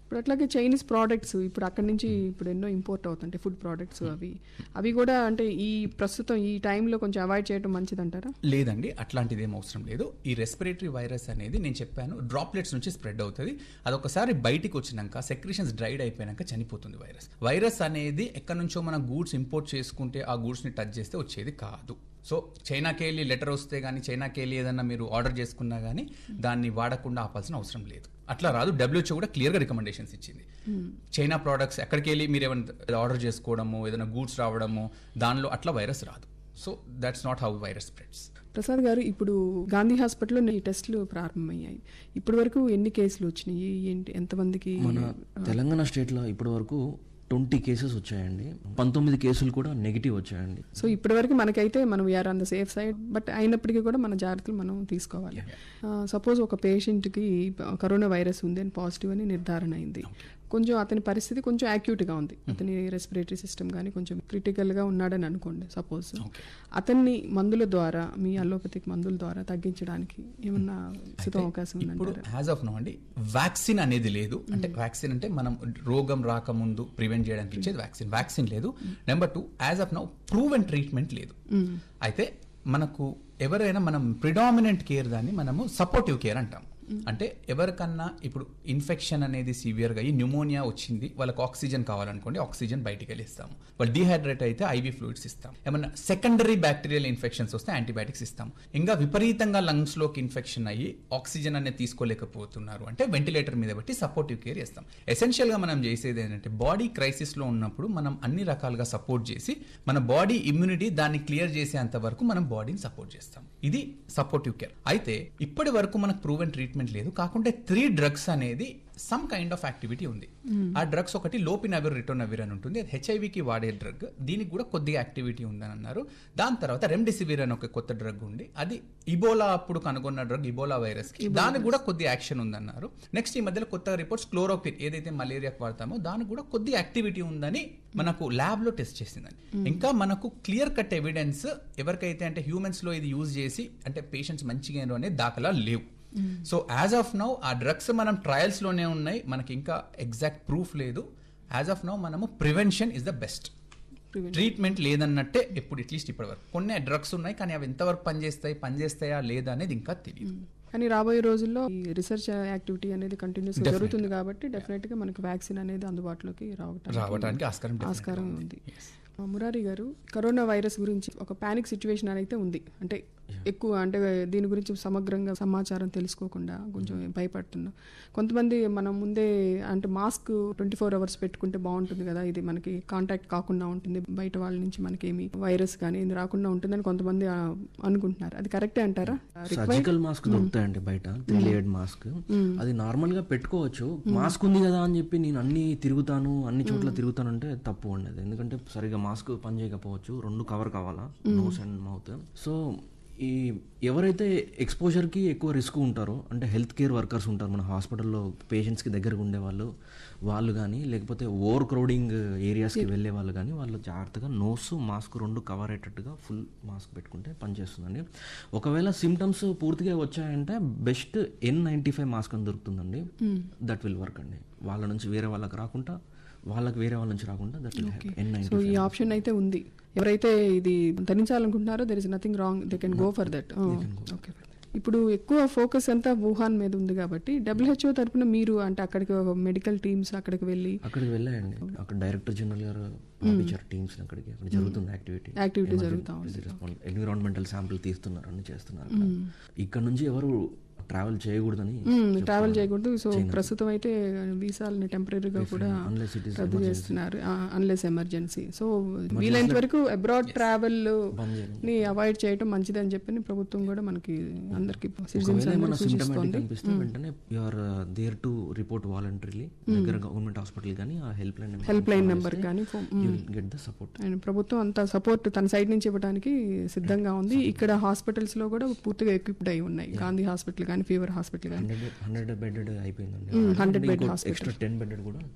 ఇప్పుడు అట్లాగే చైనీస్ ప్రోడక్ట్స్ ఇప్పుడు అక్కడి నుంచి ఇప్పుడు ఎన్నో ఇంపోర్ట్ అవుతుంటాయి ఫుడ్ ప్రోడక్ట్స్ అవి అవి కూడా అంటే ఈ ప్రస్తుతం ఈ టైంలో కొంచెం అవాయిడ్ చేయడం మంచిదంటారా లేదండి అట్లాంటిది ఏం అవసరం లేదు ఈ రెస్పిరేటరీ వైరస్ అనేది నేను చెప్పాను డ్రాప్లెట్స్ నుంచి స్ప్రెడ్ అవుతుంది అదొకసారి బయటికి వచ్చినాక సెక్రేషన్స్ డ్రైడ్ అయిపోయాక చనిపోతుంది వైరస్ వైరస్ అనేది ఎక్కడి నుంచో మనం గూడ్స్ ఇంపోర్ట్ చేసుకుంటే ఆ గూడ్స్ని టచ్ చేస్తే వచ్చేది కాదు సో చైనాకి వెళ్ళి లెటర్ వస్తే కానీ చైనాకి వెళ్ళి ఏదన్నా మీరు ఆర్డర్ చేసుకున్నా కానీ దాన్ని వాడకుండా ఆపాల్సిన అవసరం లేదు అట్లా రాదు డబ్ల్యూహెచ్ఓ కూడా క్లియర్గా రికమెండేషన్స్ ఇచ్చింది చైనా ప్రోడక్ట్స్ ఎక్కడికి వెళ్ళి మీరు ఏమైనా ఆర్డర్ చేసుకోవడము ఏదైనా గూడ్స్ రావడము దానిలో అట్లా వైరస్ రాదు so that's not how virus spreads Prasad garu ఇప్పుడు గాంధీ హాస్పిటల్లో ఈ టెస్టులు ప్రారంభమయ్యాయి ఇప్పటి వరకు ఎన్ని కేసులు వచ్చినాయి ఏంటి ఎంతమందికి మన తెలంగాణ స్టేట్లో ఇప్పటి వరకు ట్వంటీ కేసెస్ వచ్చాయండి పంతొమ్మిది కేసులు కూడా నెగిటివ్ వచ్చాయండి సో ఇప్పటి వరకు మనకైతే మనం we are on the safe side but అయినప్పటికీ కూడా మన జాగ్రత్తలు మనం తీసుకోవాలి సపోజ్ ఒక పేషెంట్కి కరోనా వైరస్ ఉంది అని పాజిటివ్ అని నిర్ధారణ అయింది కొంచెం అతని పరిస్థితి కొంచెం యాక్యూట్గా ఉంది అతని రెస్పిరేటరీ సిస్టమ్ కానీ కొంచెం క్రిటికల్గా ఉన్నాడని అనుకోండి సపోజ్ అతన్ని మందుల ద్వారా మీ అలోపతిక్ మందుల ద్వారా తగ్గించడానికి ఏమన్నా ప్రస్తుతం అవకాశం ఇప్పుడు ఉందంటారా యాజ్ ఆఫ్ నో అండి వ్యాక్సిన్ అనేది లేదు అంటే వ్యాక్సిన్ అంటే మనం రోగం రాకముందు ప్రివెంట్ చేయడానికి ఇచ్చేది వ్యాక్సిన్ వ్యాక్సిన్ లేదు number two as of now proven treatment లేదు అయితే మనకు ఎవరైనా మనం ప్రిడామినెంట్ కేర్ దాన్ని మనము సపోర్టివ్ కేర్ అంటాం అంటే ఎవరికన్నా ఇప్పుడు ఇన్ఫెక్షన్ అనేది సివియర్గా అయ్యి న్యూమోనియా వచ్చింది వాళ్ళకి ఆక్సిజన్ కావాలనుకోండి ఆక్సిజన్ బయటికి వెళ్ళి ఇస్తాము వాళ్ళు డిహైడ్రేట్ అయితే ఐవీ ఫ్లూయిడ్స్ ఇస్తాం ఏమన్నా సెకండరీ బ్యాక్టీరియల్ ఇన్ఫెక్షన్స్ వస్తే యాంటీబయాటిక్స్ ఇస్తాం ఇంకా విపరీతంగా లంగ్స్లోకి ఇన్ఫెక్షన్ అయ్యి ఆక్సిజన్ అనేది తీసుకోలేకపోతున్నారు అంటే వెంటిలేటర్ మీద బట్టి సపోర్టివ్ కేర్ చేస్తాం ఎసెన్షియల్గా మనం చేసేది ఏంటంటే బాడీ క్రైసిస్లో ఉన్నప్పుడు మనం అన్ని రకాలుగా సపోర్ట్ చేసి మన బాడీ ఇమ్యూనిటీ దాన్ని క్లియర్ చేసేంత వరకు మనం బాడీని సపోర్ట్ చేస్తాం ఇది సపోర్టివ్ కేర్ అయితే ఇప్పటి వరకు మనకు ప్రూవెన్ ట్రీట్మెంట్ లేదు కాకుంటే త్రీ డ్రగ్స్ అనేది సమ్ కైండ్ ఆఫ్ యాక్టివిటీ ఉంది ఆ డ్రగ్స్ ఒకటి లోపినవిర్ రిటోనవిర్ అని ఉంటుంది అది హెచ్ఐవికి వాడే డ్రగ్ దీనికి కూడా కొద్దిగా యాక్టివిటీ ఉందని అన్నారు దాని తర్వాత రెమ్డెసివిర్ అని ఒక కొత్త డ్రగ్ ఉంది అది ఇబోలా అప్పుడు కనుగొన్న డ్రగ్ ఇబోలా వైరస్ కి దానికి కూడా కొద్ది యాక్షన్ ఉందన్నారు నెక్స్ట్ ఈ మధ్యలో కొత్త రిపోర్ట్స్ క్లోరోక్విన్ ఏదైతే మలేరియాకి వాడతామో దానికి కూడా కొద్ది యాక్టివిటీ ఉందని మనకు ల్యాబ్ లో టెస్ట్ చేసిందని ఇంకా మనకు క్లియర్ కట్ ఎవిడెన్స్ ఎవరికైతే అంటే హ్యూమన్స్ లో ఇది యూజ్ చేసి అంటే పేషెంట్స్ మంచిగా అయినారు అనే దాఖలా లేవు సో యాజ్ ఆఫ్ నౌ ఆ డ్రగ్స్ మనం ట్రయల్స్ లోనే ఉన్నాయి మనకి ఇంకా ఎగ్జాక్ట్ ప్రూఫ్ లేదు యాజ్ ఆఫ్ నౌ మనము prevention is the best treatment లేదన్నట్టే ఎప్పుడు అట్లీస్ట్ ఇప్పటి వరకు కొన్ని డ్రగ్స్ ఉన్నాయి కానీ అవి ఎంతవరకు పనిచేస్తాయి పనిచేస్తాయా లేదా అనేది ఇంకా తెలియదు కానీ రాబోయే రోజుల్లో ఈ రీసెర్చ్ యాక్టివిటీ అనేది కంటిన్యూస్ జరుగుతుంది కాబట్టి డెఫినెట్ గా మనకి వ్యాక్సిన్ అనేది అందుబాటులోకి రావటం రావడానికి ఆస్కారం definitely ఆస్కారం ఉంది. ఉంది ఆ, మురారి గారు కరోనా వైరస్ గురించి ఒక పానిక్ సిచ్యువేషన్ అయితే ఉంది అంటే ఎక్కువ అంటే దీని గురించి సమగ్రంగా సమాచారం తెలుసుకోకుండా కొంచెం భయపడుతున్నాం కొంతమంది మనం ముందే అంటే మాస్క్ ట్వంటీ ఫోర్ అవర్స్ పెట్టుకుంటే బాగుంటుంది కదా ఇది మనకి కాంటాక్ట్ కాకుండా ఉంటుంది బయట వాళ్ళ నుంచి మనకేమి వైరస్ కానీ ఇది రాకుండా ఉంటుందని కొంతమంది ఆ, అనుకుంటున్నారు అది కరెక్టే అంటారా సర్జికల్ మాస్క్ దొరుకుతాయండి బయట త్రీ లేయర్డ్ మాస్క్ అది నార్మల్ గా పెట్టుకోవచ్చు మాస్క్ ఉంది కదా అని చెప్పి నేను అన్ని తిరుగుతాను అన్ని చోట్ల తిరుగుతాను అంటే తప్పు ఉండదు ఎందుకంటే సరిగా మాస్క్ పని చేయకపోవచ్చు రెండు కవర్ కావాలా నోస్ అండ్ మౌత్ సో ఈ ఎవరైతే ఎక్స్పోజర్కి ఎక్కువ రిస్క్ ఉంటారో అంటే హెల్త్ కేర్ వర్కర్స్ ఉంటారు మన హాస్పిటల్లో పేషెంట్స్కి దగ్గరగా ఉండే వాళ్ళు వాళ్ళు కానీ లేకపోతే ఓవర్ క్రౌడింగ్ ఏరియాస్కి వెళ్ళే వాళ్ళు కానీ వాళ్ళు జాగ్రత్తగా నోస్ మాస్క్ రెండు కవర్ అయ్యేటట్టుగా ఫుల్ మాస్క్ పెట్టుకుంటే పనిచేస్తుందండి ఒకవేళ సిమ్టమ్స్ పూర్తిగా వచ్చాయంటే best N ninety five mask అని దొరుకుతుందండి దట్ విల్ వర్క్ అండి వాళ్ళ నుంచి వేరే వాళ్ళకి రాకుండా వాళ్ళకి వేరే వాళ్ళ నుంచి రాకుండా that will happy N so ninety ఈ ఆప్షన్ అయితే ఉంది ఎవరైతే ఇది ధరించాలనుకుంటున్నారో there is nothing wrong they can go for that okay ఇప్పుడు ఎక్కువ ఫోకస్ అంతా వుహాన్ మీద ఉంది కాబట్టి డబ్ల్యూహెచ్ఓ తరపున మీరు అంటే అక్కడికి మెడికల్ టీమ్స్ అక్కడికి వెళ్ళి అక్కడికి వెళ్ళాయండి అక్కడ డైరెక్టర్ జనరల్ గారు పంపించారు టీమ్స్ అక్కడికి అక్కడ జరుగుతుంది యాక్టివిటీ యాక్టివిటీ జరుగుతా ఉంది ఎన్విరాన్మెంటల్ శాంపుల్ తీస్తున్నారు అన్ని చేస్తున్నారు అక్కడ. ఇక్కడ నుంచి ఎవరు ట్రావెల్ చేయకూడదని ట్రావెల్ చేయకూడదు సో ప్రస్తుతం అయితే వీసాలని టెంపరీగా కూడా unless it is రద్దు చేస్తున్నారు అన్లెస్ ఎమర్జెన్సీ సో వీలైనంత వరకు అబ్రాడ్ ట్రావెల్ ని అవాయిడ్ చేయడం మంచిది అని చెప్పి ప్రభుత్వం కూడా మనకి అందరికి సిటిజన్స్ ఒకవేళ ఏమైనా అందరికీ సిమ్టమాటిక్ సూచిస్తోంది అనిపిస్తే వెంటనే you're there to report voluntarily దగ్గర గవర్నమెంట్ హాస్పిటల్ కానీ ఆ help line help line number కానీ phone get the support and ప్రభుత్వం అంత సపోర్ట్ తన సైడ్ నుంచి ఇవ్వడానికి సిద్ధంగా ఉంది ఇక్కడ హాస్పిటల్స్ లో కూడా పూర్తిగా ఎక్విప్డ్ అయి ఉన్నాయి గాంధీ హాస్పిటల్ కానీ ఫీవర్ హాస్పిటల్ కానీ హండ్రెడ్ హండ్రెడ్ బెడెడ్ అయిపోయిందండి Mm, 100 bed ఇంకో hospital. ఎక్స్ట్రా టెన్ బెడెడ్ కూడా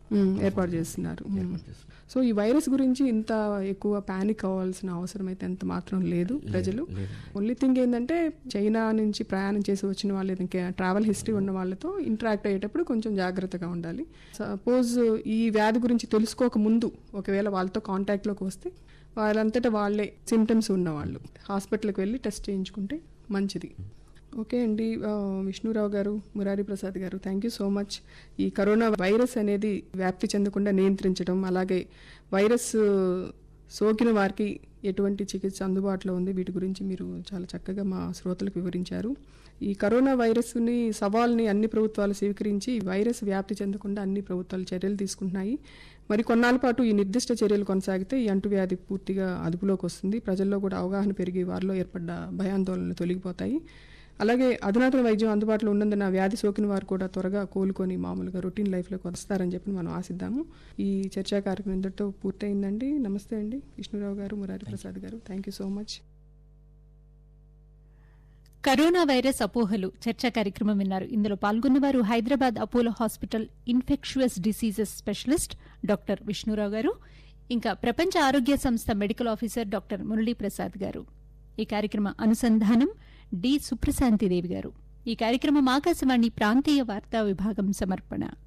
ఉమ్, ఏర్పాటు చేస్తున్నారు ఉమ్. సో ఈ వైరస్ గురించి ఇంత ఎక్కువ పానిక్ అవ్వాల్సిన అవసరం అయితే ఎంత మాత్రం లేదు ప్రజలు ఓన్లీ థింగ్ ఏంటంటే చైనా నుంచి ప్రయాణం చేసి వచ్చిన వాళ్ళు ఇంకా ట్రావెల్ హిస్టరీ ఉన్న వాళ్ళతో ఇంటరాక్ట్ అయ్యేటప్పుడు కొంచెం జాగ్రత్తగా ఉండాలి సపోజ్ ఈ వ్యాధి గురించి తెలుసుకోక ముందు ఒకవేళ వాళ్ళతో కాంటాక్ట్లోకి వస్తే వాళ్ళంతటా వాళ్ళే సిమ్టమ్స్ ఉన్నవాళ్ళు హాస్పిటల్కి వెళ్ళి టెస్ట్ చేయించుకుంటే మంచిది ఓకే అండి ఆ, విష్ణురావు గారు Murari Prasad garu thank you so much ఈ కరోనా వైరస్ అనేది వ్యాప్తి చెందకుండా నియంత్రించడం అలాగే వైరస్ సోకిన వారికి ఎటువంటి చికిత్స అందుబాటులో ఉంది వీటి గురించి మీరు చాలా చక్కగా మా శ్రోతలకు వివరించారు ఈ కరోనా వైరస్ని సవాల్ని అన్ని ప్రభుత్వాలు స్వీకరించి ఈ వైరస్ వ్యాప్తి చెందకుండా అన్ని ప్రభుత్వాలు చర్యలు తీసుకుంటున్నాయి మరి కొన్నాళ్ళ పాటు ఈ నిర్దిష్ట చర్యలు కొనసాగితే ఈ అంటువ్యాధి పూర్తిగా అదుపులోకి వస్తుంది ప్రజల్లో కూడా అవగాహన పెరిగి వారిలో ఏర్పడ్డ భయాందోళనలు తొలగిపోతాయి అలాగే అధునాతన వైద్యం అందుబాటులో ఉన్నందున వ్యాధి సోకిన వారు కూడా త్వరగా కోలుకొని మామూలుగా రొటీన్ లైఫ్లోకి వస్తారని చెప్పి మనం ఆశిద్దాము ఈ చర్చా కార్యక్రమం ఇంతటితో పూర్తయిందండి నమస్తే అండి విష్ణురావు గారు Murari Prasad garu thank you so much corona virus అపోహలు చర్చా కార్యక్రమం విన్నారు ఇందులో పాల్గొన్నవారు Hyderabad Apollo hospital infectious diseases specialist doctor Vishnurao గారు ఇంకా ప్రపంచ ఆరోగ్య సంస్థ medical officer doctor Murali Prasad garu ఈ కార్యక్రమ అనుసంధానం డి సుప్రశాంతిదేవి గారు ఈ కార్యక్రమం ఆకాశవాణి ప్రాంతీయ వార్తా విభాగం సమర్పణ